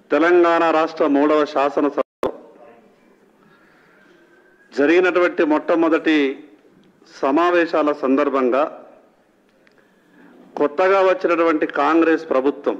తెలంగాణ రాష్ట్ర మూడవ శాసనసభలో జరిగినటువంటి మొట్టమొదటి సమావేశాల సందర్భంగా కొత్తగా వచ్చినటువంటి కాంగ్రెస్ ప్రభుత్వం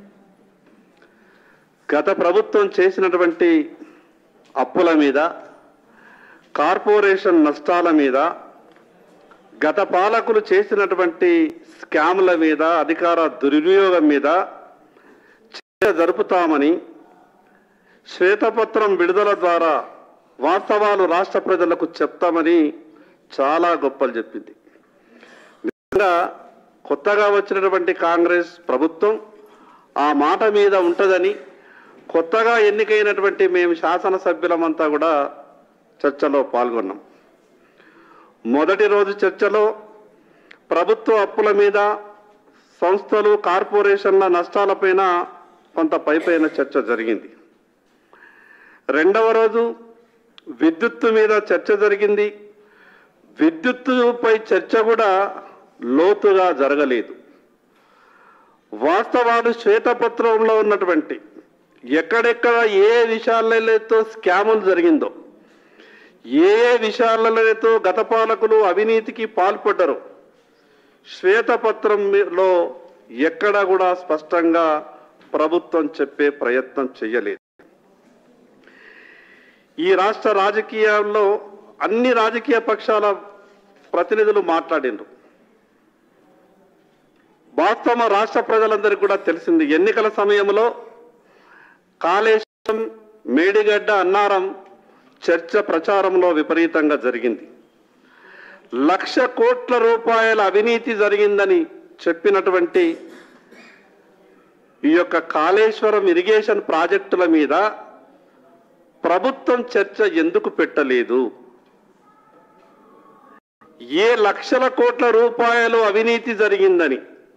గత ప్రభుత్వం చేసినటువంటి అప్పుల మీద కార్పొరేషన్ నష్టాల మీద గత పాలకులు చేసినటువంటి స్కామ్ల మీద అధికార దుర్వినియోగం మీద చర్చ జరుపుతామని శ్వేతపత్రం విడుదల ద్వారా వాస్తవాలు రాష్ట్ర ప్రజలకు చెప్తామని చాలా గొప్పలు చెప్పింది నిజంగా కొత్తగా వచ్చినటువంటి కాంగ్రెస్ ప్రభుత్వం ఆ మాట మీద ఉంటుందని కొత్తగా ఎన్నికైనటువంటి మేము శాసనసభ్యులమంతా కూడా చర్చలో పాల్గొన్నాం మొదటి రోజు చర్చలో ప్రభుత్వ అప్పుల మీద సంస్థలు కార్పొరేషన్ల నష్టాలపైన కొంత పైపైన చర్చ జరిగింది రెండవ రోజు విద్యుత్తు మీద చర్చ జరిగింది విద్యుత్తుపై చర్చ కూడా లోతుగా జరగలేదు వాస్తవాలు శ్వేతపత్రంలో ఉన్నటువంటి ఎక్కడెక్కడ ఏ విషయాలతో స్కాములు జరిగిందో ఏ ఏ విషయాలతో గత పాలకులు అవినీతికి పాల్పడ్డరు శ్వేతపత్రంలో ఎక్కడ కూడా స్పష్టంగా ప్రభుత్వం చెప్పే ప్రయత్నం చేయలేదు ఈ రాష్ట్ర రాజకీయాల్లో అన్ని రాజకీయ పక్షాల ప్రతినిధులు మాట్లాడిండ్రు వాస్తవం రాష్ట్ర ప్రజలందరికీ కూడా తెలిసింది ఎన్నికల సమయంలో కాళేశ్వరం మేడిగడ్డ అన్నారం చర్చ ప్రచారంలో విపరీతంగా జరిగింది లక్ష కోట్ల రూపాయల అవినీతి జరిగిందని చెప్పినటువంటి ఈ యొక్క కాళేశ్వరం ఇరిగేషన్ ప్రాజెక్టుల మీద ప్రభుత్వం చర్చ ఎందుకు పెట్టలేదు ఏ లక్షల కోట్ల రూపాయలు అవినీతి జరిగిందని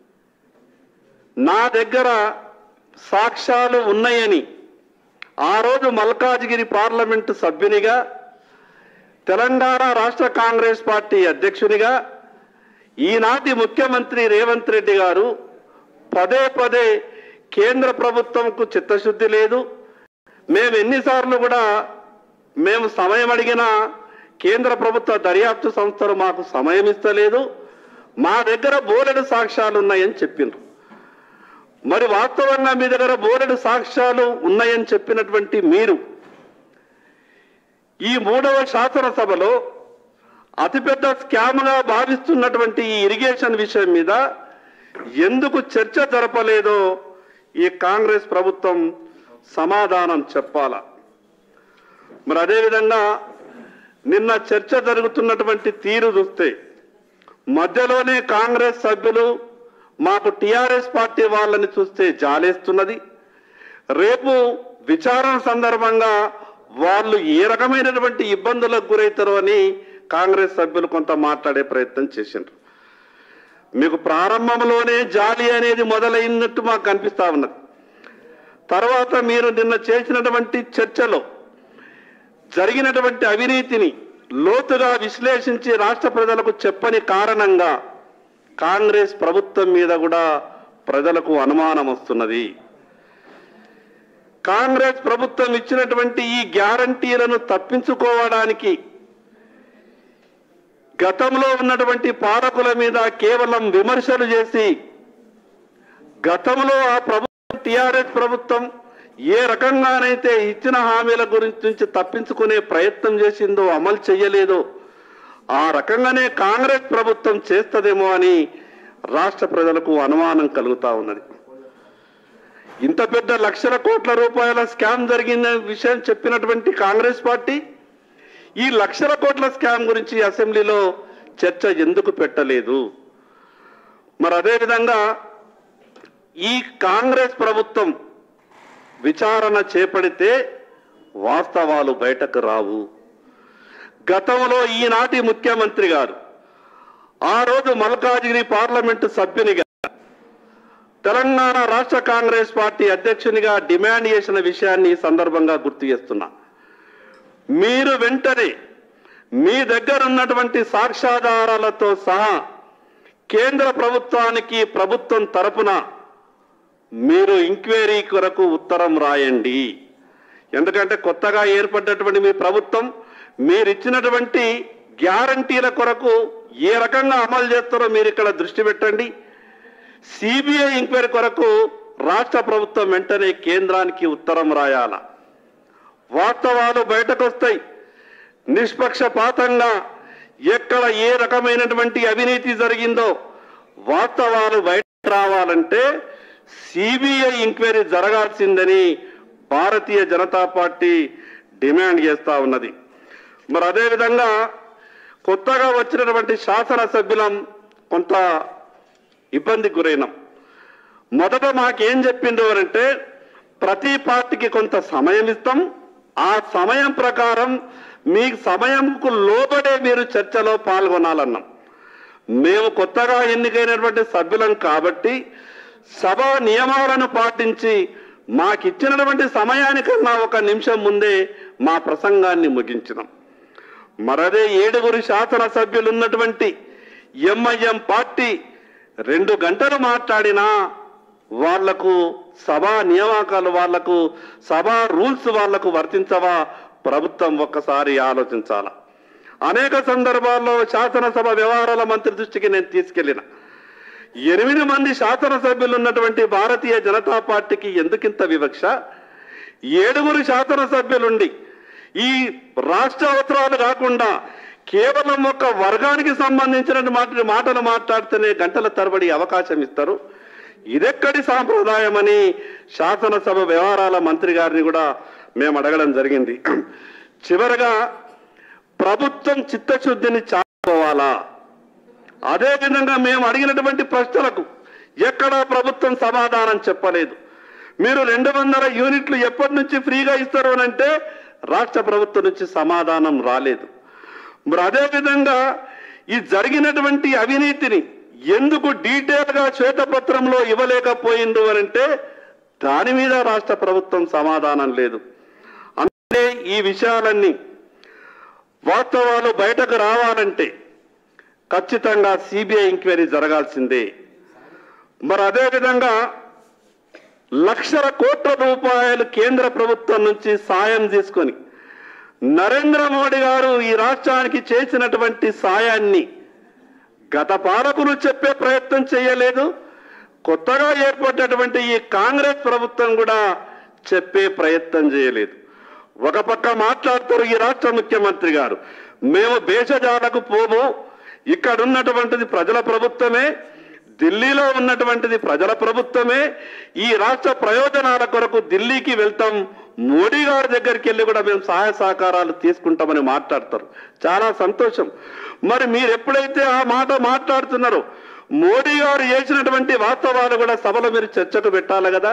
నా దగ్గర సాక్ష్యాలు ఉన్నాయని ఆ రోజు మల్కాజ్గిరి పార్లమెంటు సభ్యునిగా తెలంగాణ రాష్ట్ర కాంగ్రెస్ పార్టీ అధ్యక్షునిగా ఈనాటి ముఖ్యమంత్రి రేవంత్ రెడ్డి గారు పదే పదే కేంద్ర ప్రభుత్వంకు చిత్తశుద్ధి లేదు మేము ఎన్నిసార్లు కూడా మేము సమయం అడిగినా కేంద్ర ప్రభుత్వ దర్యాప్తు సంస్థలు మాకు సమయం ఇస్తలేదు మా దగ్గర బోలెడు సాక్ష్యాలు ఉన్నాయని చెప్పిండ్రు మరి వాస్తవంగా మీ దగ్గర బోలెడు సాక్ష్యాలు ఉన్నాయని చెప్పినటువంటి మీరు ఈ మూడవ శాసనసభలో అతిపెద్ద స్కామ్గా భావిస్తున్నటువంటి ఈ ఇరిగేషన్ విషయం మీద ఎందుకు చర్చ జరపలేదో ఈ కాంగ్రెస్ ప్రభుత్వం సమాధానం చెప్పాలా మరి అదేవిధంగా నిన్న చర్చ జరుగుతున్నటువంటి తీరు చూస్తే మధ్యలోనే కాంగ్రెస్ సభ్యులు మాకు టిఆర్ఎస్ పార్టీ వాళ్ళని చూస్తే జాలేస్తున్నది రేపు విచారణ సందర్భంగా వాళ్ళు ఏ రకమైనటువంటి ఇబ్బందులకు గురవుతారో అని కాంగ్రెస్ సభ్యులు కొంత మాట్లాడే ప్రయత్నం చేసిండ్రు మీకు ప్రారంభంలోనే జాలి అనేది మొదలైనట్టు మాకు కనిపిస్తా ఉన్నది తర్వాత మీరు నిన్న చేసినటువంటి చర్చలో జరిగినటువంటి అవినీతిని లోతుగా విశ్లేషించి రాష్ట్ర ప్రజలకు చెప్పని కారణంగా కాంగ్రెస్ ప్రభుత్వం మీద కూడా ప్రజలకు అనుమానం వస్తున్నది కాంగ్రెస్ ప్రభుత్వం ఇచ్చినటువంటి ఈ గ్యారంటీలను తప్పించుకోవడానికి గతంలో ఉన్నటువంటి పాలకుల మీద కేవలం విమర్శలు చేసి గతంలో ఆ ప్రభుత్వం టిఆర్ఎస్ ప్రభుత్వం ఏ రకంగానైతే ఇచ్చిన హామీల గురించి నుంచి తప్పించుకునే ప్రయత్నం చేసిందో అమలు చేయలేదో ఆ రకంగానే కాంగ్రెస్ ప్రభుత్వం చేస్తదేమో అని రాష్ట్ర ప్రజలకు అనుమానం కలుగుతా ఉన్నది ఇంత పెద్ద లక్షల కోట్ల రూపాయల స్కామ్ జరిగిన విషయం చెప్పినటువంటి కాంగ్రెస్ పార్టీ ఈ లక్షల కోట్ల స్కామ్ గురించి అసెంబ్లీలో చర్చ ఎందుకు పెట్టలేదు మరి అదేవిధంగా ఈ కాంగ్రెస్ ప్రభుత్వం విచారణ చేపడితే వాస్తవాలు బయటకు రావు గతంలో ఈనాటి ముఖ్యమంత్రి గారు ఆ రోజు మల్కాజిగిరి పార్లమెంటు సభ్యునిగా తెలంగాణ రాష్ట్ర కాంగ్రెస్ పార్టీ అధ్యక్షునిగా డిమాండ్ చేసిన విషయాన్ని ఈ సందర్భంగా గుర్తు చేస్తున్నా మీరు వెంటనే మీ దగ్గర ఉన్నటువంటి సాక్ష్యాధారాలతో సహా కేంద్ర ప్రభుత్వానికి ప్రభుత్వం తరపున మీరు ఎంక్వైరీ కొరకు ఉత్తరం రాయండి ఎందుకంటే కొత్తగా ఏర్పడ్డటువంటి మీ ప్రభుత్వం మీరు ఇచ్చినటువంటి గ్యారంటీల కొరకు ఏ రకంగా అమలు చేస్తారో మీరు ఇక్కడ దృష్టి పెట్టండి సిబిఐ ఎంక్వైరీ కొరకు రాష్ట్ర ప్రభుత్వం వెంటనే కేంద్రానికి ఉత్తరం రాయాల వాస్తవాలు బయటకు వస్తాయి నిష్పక్షపాతంగా ఎక్కడ ఏ రకమైనటువంటి అవినీతి జరిగిందో వాస్తవాలు బయట రావాలంటే సిబిఐ ఎంక్వైరీ జరగాల్సిందని భారతీయ జనతా పార్టీ డిమాండ్ చేస్తా ఉన్నది మరి అదేవిధంగా కొత్తగా వచ్చినటువంటి శాసనసభ్యులం కొంత ఇబ్బందికి గురైనాం మొదట మాకేం చెప్పిండ్రు అంటే ప్రతి పార్టీకి కొంత సమయం ఇస్తాం ఆ సమయం ప్రకారం మీ సమయంకు లోబడే మీరు చర్చలో పాల్గొనాలన్నాం మేము కొత్తగా ఎన్నికైనటువంటి సభ్యులం కాబట్టి సభ నియమాలను పాటించి మాకిచ్చినటువంటి సమయానికన్నా ఒక నిమిషం ముందే మా ప్రసంగాన్ని ముగించినాం మరదే ఏడుగురు శాసనసభ్యులు ఉన్నటువంటి ఎంఐఎం పార్టీ రెండు గంటలు మాట్లాడినా వాళ్లకు సభా నియామకాలు వాళ్లకు సభా రూల్స్ వాళ్లకు వర్తించవా ప్రభుత్వం ఒక్కసారి ఆలోచించాల అనేక సందర్భాల్లో శాసనసభ వ్యవహారాల మంత్రి దృష్టికి నేను తీసుకెళ్లిన ఎనిమిది మంది శాసనసభ్యులు ఉన్నటువంటి భారతీయ జనతా పార్టీకి ఎందుకింత వివక్ష ఏడుగురు శాసనసభ్యులుండి ఈ రాష్ట్ర అవసరాలు కాకుండా కేవలం ఒక వర్గానికి సంబంధించిన మాట మాటలు మాట్లాడితేనే గంటల తరబడి అవకాశం ఇస్తారు ఇదెక్కడి సాంప్రదాయమని శాసనసభ వ్యవహారాల మంత్రి గారిని కూడా మేము అడగడం జరిగింది చివరగా ప్రభుత్వం చిత్తశుద్ధిని చాటుకోవాలా అదేవిధంగా మేము అడిగినటువంటి ప్రశ్నలకు ఎక్కడా ప్రభుత్వం సమాధానం చెప్పలేదు మీరు రెండు వందల యూనిట్లు ఎప్పటి నుంచి ఫ్రీగా ఇస్తారు అని అంటే రాష్ట్ర ప్రభుత్వం నుంచి సమాధానం రాలేదు మరి అదేవిధంగా ఈ జరిగినటువంటి అవినీతిని ఎందుకు డీటెయిల్ గా శ్వేతపత్రంలో ఇవ్వలేకపోయిండు అని అంటే దాని మీద రాష్ట్ర ప్రభుత్వం సమాధానం లేదు అంటే ఈ విషయాలన్నీ వాస్తవాలు బయటకు రావాలంటే ఖచ్చితంగా సిబిఐ ఎంక్వైరీ జరగాల్సిందే మరి అదేవిధంగా లక్షల కోట్ల రూపాయలు కేంద్ర ప్రభుత్వం నుంచి సాయం తీసుకొని నరేంద్ర మోడీ గారు ఈ రాష్ట్రానికి చేసినటువంటి సాయాన్ని గత పాలకులు చెప్పే ప్రయత్నం చేయలేదు కొత్తగా ఏర్పడ్డటువంటి ఈ కాంగ్రెస్ ప్రభుత్వం కూడా చెప్పే ప్రయత్నం చేయలేదు ఒక పక్క మాట్లాడుతారు ఈ రాష్ట్ర ముఖ్యమంత్రి గారు మేము భేషజాలకు పోము ఇక్కడ ఉన్నటువంటిది ప్రజల ప్రభుత్వమే ఢిల్లీలో ఉన్నటువంటిది ప్రజల ప్రభుత్వమే ఈ రాష్ట్ర ప్రయోజనాల కొరకు ఢిల్లీకి వెళ్తాం మోడీ గారి దగ్గరికి వెళ్ళి కూడా మేము సహాయ సహకారాలు తీసుకుంటామని మాట్లాడతారు చాలా సంతోషం మరి మీరు ఎప్పుడైతే ఆ మాట మాట్లాడుతున్నారో మోడీ గారు చేసినటువంటి వాస్తవాలు కూడా సభలో మీరు చర్చకు పెట్టాలి కదా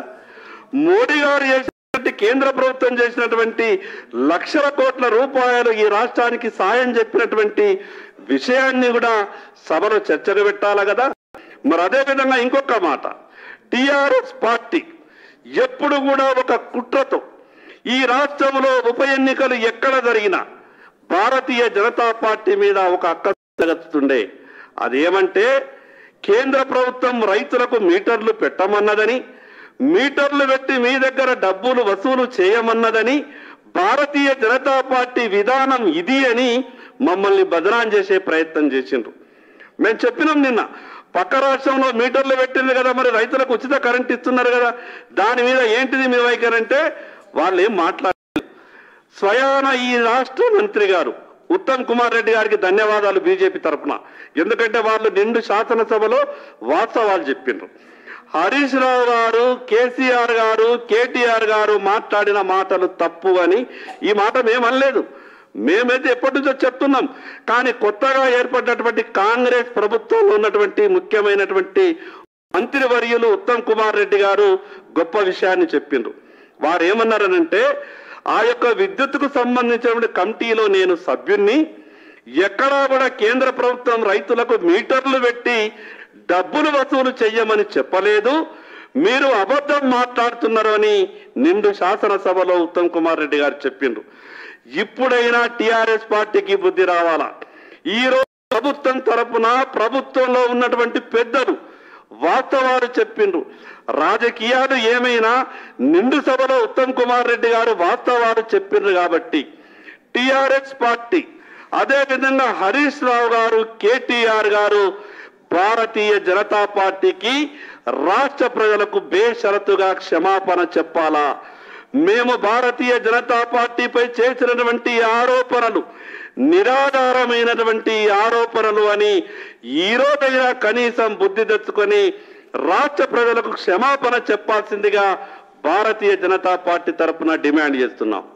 మోడీ గారు చేసినటువంటి కేంద్ర ప్రభుత్వం చేసినటువంటి లక్షల కోట్ల రూపాయలు ఈ రాష్ట్రానికి సాయం చెప్పినటువంటి విషయాన్ని కూడా సభలో చర్చకు పెట్టాలి కదా మరి అదే విధంగా ఇంకొక మాట టిఆర్ఎస్ పార్టీ ఎప్పుడు కూడా ఒక కుట్రతో ఈ రాష్ట్రంలో ఉప ఎన్నికలు ఎక్కడ జరిగినా భారతీయ జనతా పార్టీ మీద ఒక అక్క జరుగుతుండే అదేమంటే కేంద్ర ప్రభుత్వం రైతులకు మీటర్లు పెట్టమన్నదని మీటర్లు పెట్టి మీ దగ్గర డబ్బులు వసూలు చేయమన్నదని భారతీయ జనతా పార్టీ విధానం ఇది అని మమ్మల్ని బదనాం చేసే ప్రయత్నం చేసిండ్రు మేము చెప్పినాం నిన్న పక్క రాష్ట్రంలో మీటర్లు పెట్టింది కదా మరి రైతులకు ఉచిత కరెంట్ ఇస్తున్నారు కదా దాని మీద ఏంటిది మీ వైఖరి అంటే వాళ్ళు ఏం మాట్లాడలేదు స్వయాన ఈ రాష్ట్ర మంత్రి గారు ఉత్తమ్ కుమార్ రెడ్డి గారికి ధన్యవాదాలు బీజేపీ తరఫున ఎందుకంటే వాళ్ళు నిండు శాసనసభలో వాస్తవాలు చెప్పిండ్రు హరీష్ రావు గారు కేసీఆర్ గారు కేటీఆర్ గారు మాట్లాడిన మాటలు తప్పు అని ఈ మాట మేము అనలేదు మేమైతే ఎప్పటి నుంచో చెప్తున్నాం కానీ కొత్తగా ఏర్పడినటువంటి కాంగ్రెస్ ప్రభుత్వంలో ఉన్నటువంటి ముఖ్యమైనటువంటి మంత్రివర్యులు ఉత్తమ్ కుమార్ రెడ్డి గారు గొప్ప విషయాన్ని చెప్పిండ్రు వారు ఏమన్నారనంటే ఆ యొక్క విద్యుత్తుకు సంబంధించినటువంటి కమిటీలో నేను సభ్యుణ్ణి ఎక్కడా కూడా కేంద్ర ప్రభుత్వం రైతులకు మీటర్లు పెట్టి డబ్బులు వసూలు చెయ్యమని చెప్పలేదు మీరు అబద్ధం మాట్లాడుతున్నారు అని నిండు శాసనసభలో ఉత్తమ్ కుమార్ రెడ్డి గారు చెప్పిండ్రు ఇప్పుడైనా టిఆర్ఎస్ పార్టీకి బుద్ధి రావాలా ఈ రోజు ప్రభుత్వం తరపున ప్రభుత్వంలో ఉన్నటువంటి పెద్దలు వాస్తవాలు చెప్పిండ్రు రాజకీయాలు ఏమైనా నిండు సభలో ఉత్తమ్ కుమార్ రెడ్డి గారు వాస్తవాలు చెప్పిండ్రు కాబట్టి టిఆర్ఎస్ పార్టీ అదే విధంగా హరీష్ రావు గారు కేటీఆర్ గారు భారతీయ జనతా పార్టీకి రాష్ట్ర ప్రజలకు బేషరతుగా క్షమాపణ చెప్పాలా మేము భారతీయ జనతా పార్టీపై చేసినటువంటి ఆరోపణలు నిరాధారమైనటువంటి ఆరోపణలు అని ఈ రోజైనా కనీసం బుద్ధి తెచ్చుకొని రాష్ట్ర ప్రజలకు క్షమాపణ చెప్పాల్సిందిగా భారతీయ జనతా పార్టీ తరపున డిమాండ్ చేస్తున్నాం